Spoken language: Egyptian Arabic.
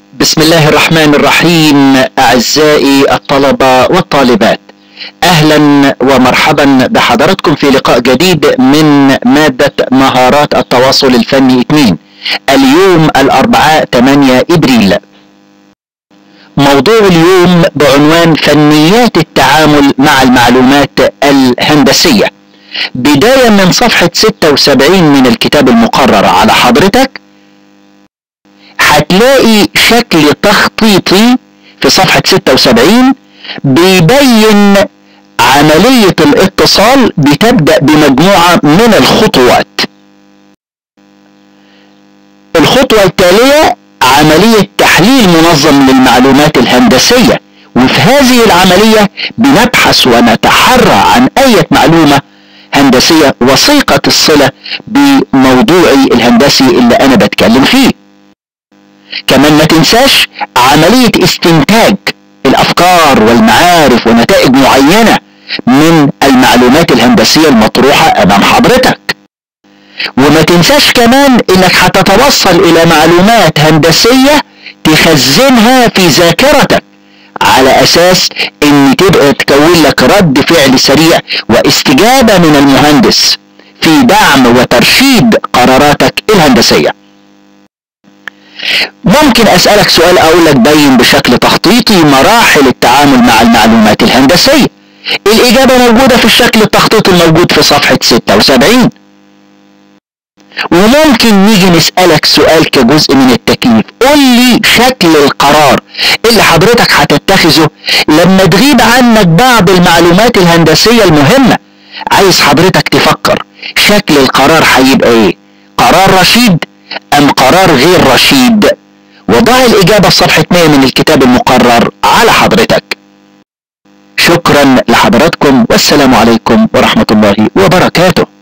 بسم الله الرحمن الرحيم أعزائي الطلبة والطالبات أهلا ومرحبا بحضراتكم في لقاء جديد من مادة مهارات التواصل الفني 2 اليوم الأربعاء 8 إبريل موضوع اليوم بعنوان فنيات التعامل مع المعلومات الهندسية بداية من صفحة 76 من الكتاب المقرر على حضرتك هتلاقي شكل تخطيطي في صفحة 76 بيبين عملية الاتصال بتبدأ بمجموعة من الخطوات الخطوة التالية عملية تحليل منظم للمعلومات الهندسية وفي هذه العملية بنبحث ونتحرى عن أي معلومة هندسية وثيقة الصلة بموضوعي الهندسي اللي أنا بتكلم فيه كمان ما تنساش عملية استنتاج الأفكار والمعارف ونتائج معينة من المعلومات الهندسية المطروحة أمام حضرتك وما تنساش كمان انك هتتوصل الى معلومات هندسية تخزنها في ذاكرتك على اساس ان تبقى تكون لك رد فعل سريع واستجابة من المهندس في دعم وترشيد قراراتك الهندسية ممكن اسألك سؤال اقول لك بين بشكل تخطيطي مراحل التعامل مع المعلومات الهندسية الاجابة موجودة في الشكل التخطيطي الموجود في صفحة 76 وممكن نيجي نسألك سؤال كجزء من التكليف قول لي شكل القرار اللي حضرتك هتتخذه لما تغيب عنك بعض المعلومات الهندسية المهمة عايز حضرتك تفكر شكل القرار هيبقى ايه قرار رشيد ام قرار غير رشيد وضع الاجابة في صفحة 100 من الكتاب المقرر على حضرتك شكرا لحضراتكم والسلام عليكم ورحمة الله وبركاته